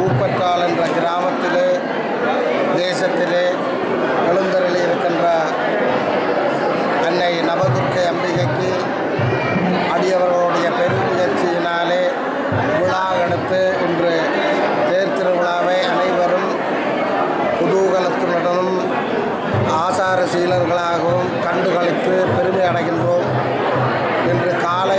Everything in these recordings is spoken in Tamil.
ஊப்பற்றால் என்ற கிராமத்திலே தேசத்திலே எழுந்தருளி இருக்கின்ற அன்னை நவதுர்க்கை அம்பிகைக்கு அடியவர்களுடைய பெருமுயற்சியினாலே விழா எடுத்து இன்று தேர் திருவிழாவை அனைவரும் குதூகலத்துடனும் ஆசார சீலர்களாகவும் கண்டுகளித்து பெருமை அடைகின்றோம் இன்று காலை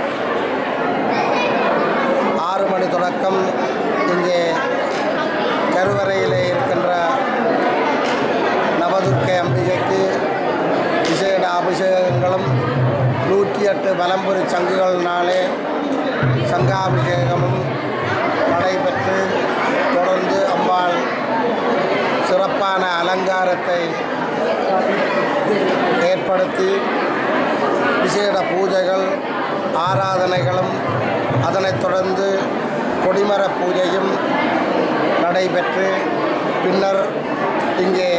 ஆறு மணி தொடக்கம் இங்கே கருவறையிலே இருக்கின்ற நவதுர்க்கை அம்பிகைக்கு விசேட அபிஷேகங்களும் நூற்றி எட்டு வலம்புரி சங்குகளினாலே சங்காபிஷேகமும் நடைபெற்று தொடர்ந்து அம்பாள் சிறப்பான அலங்காரத்தை ஏற்படுத்தி விசேட பூஜைகள் ஆராதனைகளும் அதனைத் தொடர்ந்து கொடிமர பூஜையும் நடைபெற்று பின்னர் இங்கே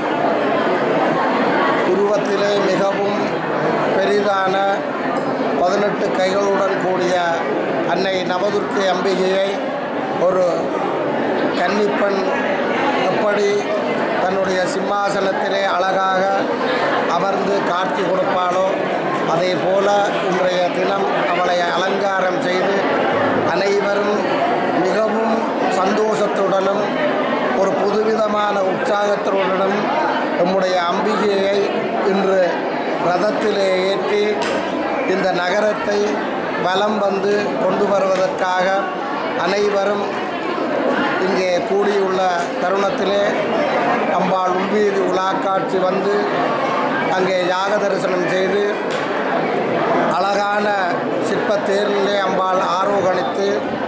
உருவத்திலே மிகவும் பெரிதான பதினெட்டு கைகளுடன் கூடிய அன்னை நவதுர்க்கை அம்பிகையை ஒரு கன்னிப்பெண் எப்படி தன்னுடைய சிம்மாசனத்திலே அழகாக அமர்ந்து காட்சி கொடுப்பாளோ அதே போல இன்றைய தினம் அவளை அலங்காரம் செய்து அனைவரும் மிகவும் சந்தோஷத்துடனும் ஒரு புதுவிதமான உற்சாகத்துடனும் நம்முடைய அம்பிகையை இன்று ரதத்திலே ஏற்றி இந்த நகரத்தை வலம் வந்து கொண்டு வருவதற்காக அனைவரும் இங்கே கூடியுள்ள தருணத்திலே அம்பாள் உள்வீதி உலாக்காட்சி வந்து அங்கே யாக தரிசனம் செய்து அழகான சிற்பத்தேரிலே அம்பாள் ஆரோகணித்து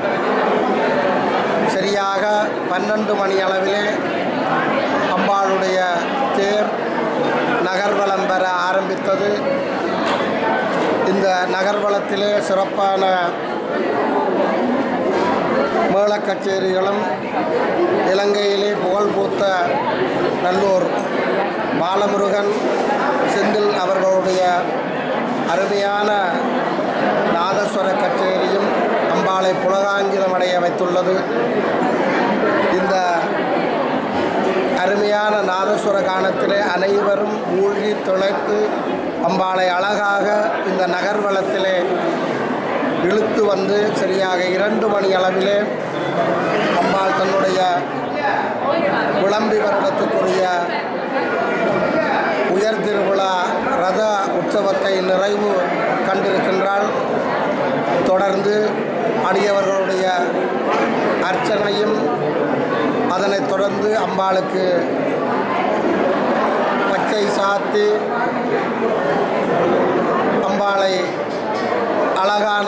சரியாக பன்னெண்டு மணி அளவிலே அம்பாளுடைய தேர் நகர்வலம் பெற ஆரம்பித்தது இந்த நகர்வலத்திலே சிறப்பான மேளக் கச்சேரிகளும் இலங்கையிலே புகழ்பூத்த நல்லூர் பாலமுருகன் செந்தில் அவர்களுடைய அருமையான நாதஸ்வர கச்சேரியும் அம்பாளை புலகாங்கிதமடைய வைத்துள்ளது இந்த அருமையான நாதஸ்வர கானத்திலே அனைவரும் மூழ்கி துளைத்து அம்பாளை அழகாக இந்த நகர்வலத்திலே இழுத்து வந்து சரியாக இரண்டு மணி அளவிலே அம்பாள் தன்னுடைய விளம்பி வருடத்துக்குரிய உயர் திருவிழா ரத உற்சவத்தை நிறைவு கண்டிருக்கின்றாள் தொடர்ந்து அடியவர்களுடைய அர்ச்சனையும் அதனைத் தொடர்ந்து அம்பாளுக்கு பச்சை சாத்தி அம்பாளை அழகான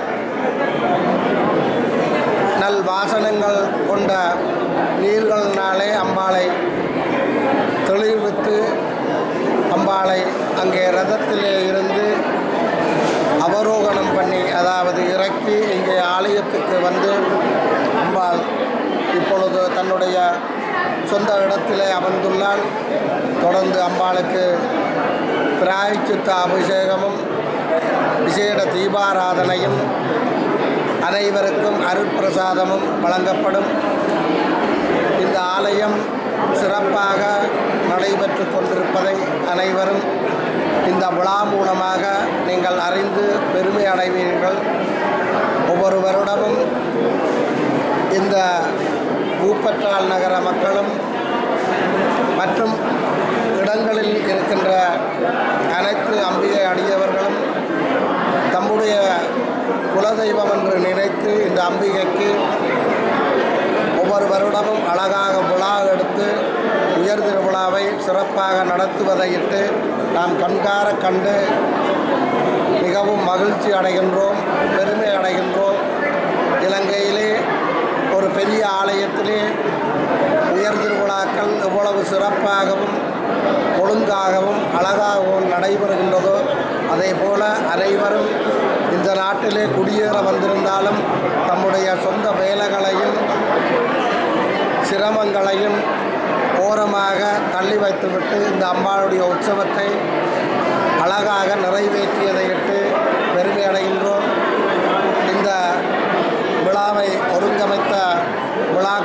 நல் வாசனங்கள் கொண்ட நீர்களினாலே அம்பாளை தெளிவித்து அம்பாளை அங்கே ரதத்திலே இருந்து அவரோகணம் பண்ணி அதாவது இறக்கி இங்கே ஆலயத்துக்கு வந்து அம்பாள் இப்பொழுது தன்னுடைய சொந்த இடத்திலே அமர்ந்துள்ளாள் தொடர்ந்து அம்பாளுக்கு பிராய்ச்சித்த அபிஷேகமும் விசேட தீபாராதனையும் அனைவருக்கும் அருட்பிரசாதமும் வழங்கப்படும் இந்த ஆலயம் சிறப்பாக நடைபெற்று கொண்டிருப்பதை அனைவரும் இந்த விழா மூலமாக நீங்கள் அறிந்து பெருமை அடைவீர்கள் ஒவ்வொரு வருடமும் இந்த பூப்பற்றால் நகர மக்களும் மற்றும் இடங்களில் இருக்கின்ற அனைத்து அம்பிகை அடியவர்களும் தம்முடைய குலதெய்வம் என்று நினைத்து இந்த அம்பிகைக்கு ஒவ்வொரு வருடமும் அழகாக விழா எடுத்து உயர் திருவிழாவை சிறப்பாக நடத்துவதையிட்டு நாம் கண்கார கண்டு மிகவும் மகிழ்ச்சி அடைகின்றோம் பெருமை அடைகின்றோம் இலங்கையிலே ஒரு பெரிய ஆலயத்திலே உயர் திருவிழாக்கள் எவ்வளவு சிறப்பாகவும் ஒழுங்காகவும் அழகாகவும் நடைபெறுகின்றதோ அதே போல அனைவரும் இந்த நாட்டிலே குடியேற வந்திருந்தாலும் தம்முடைய சொந்த வேலைகளையும் சிரமங்களையும் ஓரமாக தள்ளி வைத்துவிட்டு இந்த அம்பாளுடைய உற்சவத்தை அழகாக நிறைவேற்றியதையிட்டு பெருமை அடைகின்றோம் இந்த விழாவை ஒருங்கமைத்த விழா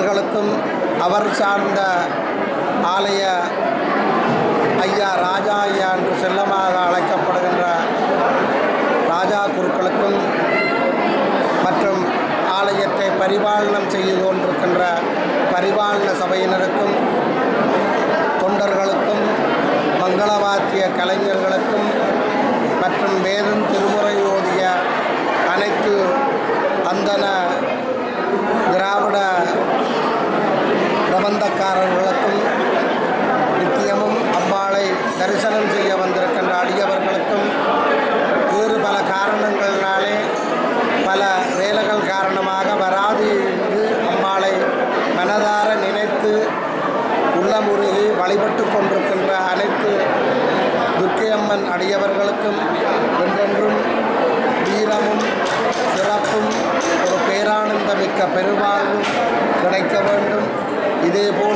அவர்களுக்கும் அவர் சார்ந்த ஆலய ஐயா ராஜா ஐயா என்று செல்லமாக அழைக்கப்படுகின்ற ராஜா குருக்களுக்கும் மற்றும் ஆலயத்தை பரிபாலனம் செய்து கொண்டிருக்கின்ற பரிபாலன சபையினருக்கும் தொண்டர்களுக்கும் மங்களவாத்திய கலைஞர்களுக்கும் மற்றும் வேதம் திருமுறை ஓதிய அனைத்து அந்தன திராவிட பிரபந்தக்காரர்களுக்கும் நித்தியமும் அம்பாளை தரிசனம் செய்ய வந்திருக்கின்ற அடியவர்களுக்கும் வேறு பல காரணங்களினாலே பல வேலைகள் காரணமாக வராது என்று அம்பாளை மனதார நினைத்து உள்ளமுருகி வழிபட்டு கொண்டிருக்கின்ற அனைத்து துர்க்கையம்மன் அடியவர்களுக்கும் என்றென்றும் வீரமும் சிறப்பும் ஒரு பேரானந்தமிக்க பெருவாழ்வும் கிடைக்க வேண்டும் இதேபோல்